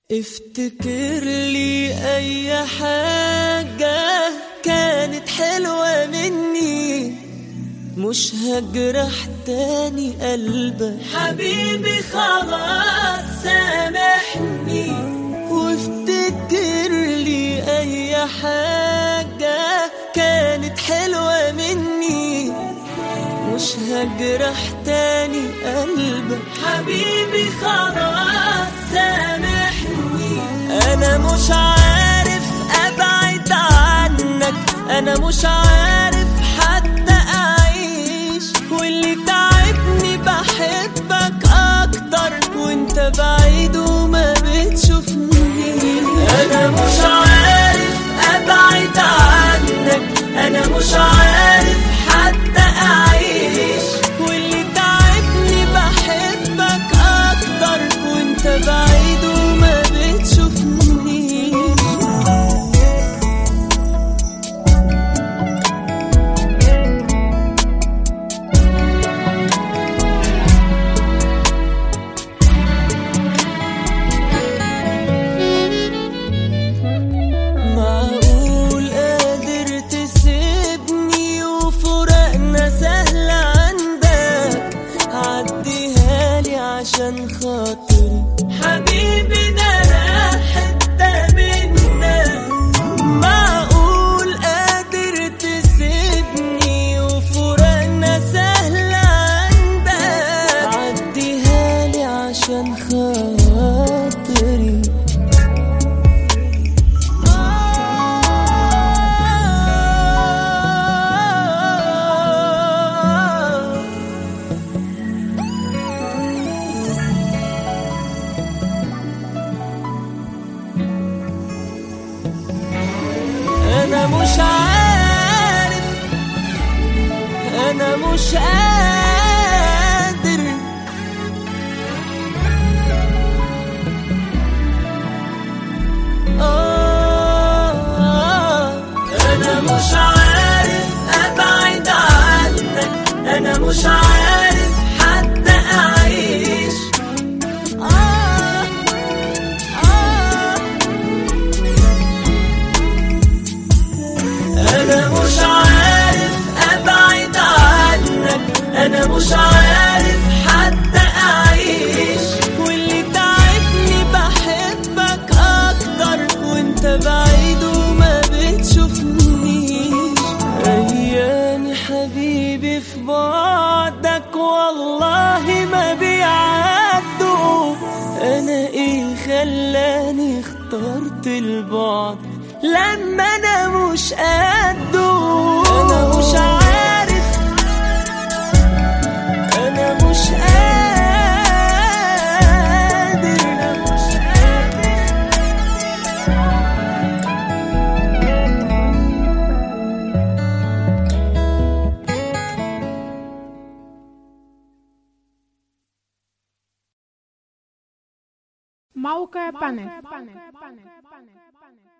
افتكر لي اي حاجة كانت حلوة مني مش هجرح تاني قلبك حبيبي خلاص سامحني وافتكر لي اي حاجة كانت حلوة مني مش هجرح تاني قلبك حبيبي خلاص سامحني انا مش عارف ابعد عنك انا مش عارف حتى اعيش واللي تعبني بحبك اكتر وانت بعيد وما بتشوفني انا مش عارف ابعد عنك انا مش عارف حتى اعيش واللي تعبني بحبك اكتر وانت بعيد وما بتشوفني معقول قادر تسيبني وفراقنا سهل عندك عديها لي عشان خاطري حبيبي ده انا حتة منك معقول قادر تسيبني وفراقنا سهل عندك عديها لي عشان خاطري انا مش عارف انا مش قادر آه انا مش عارف ابعد عنك انا مش عارف حتى اعيش آه آه انا مش عارف ابعد عنك انا مش عارف حتى اعيش واللي تعبني بحبك اكتر وانت بعيد وما بتشوفنيش ايامي حبيبي في بعدك والله ما بيعدوا انا ايه خلاني اخترت البعد لما انا مش قده انا مش عارف انا مش قادر انا مش قادر موقع بانل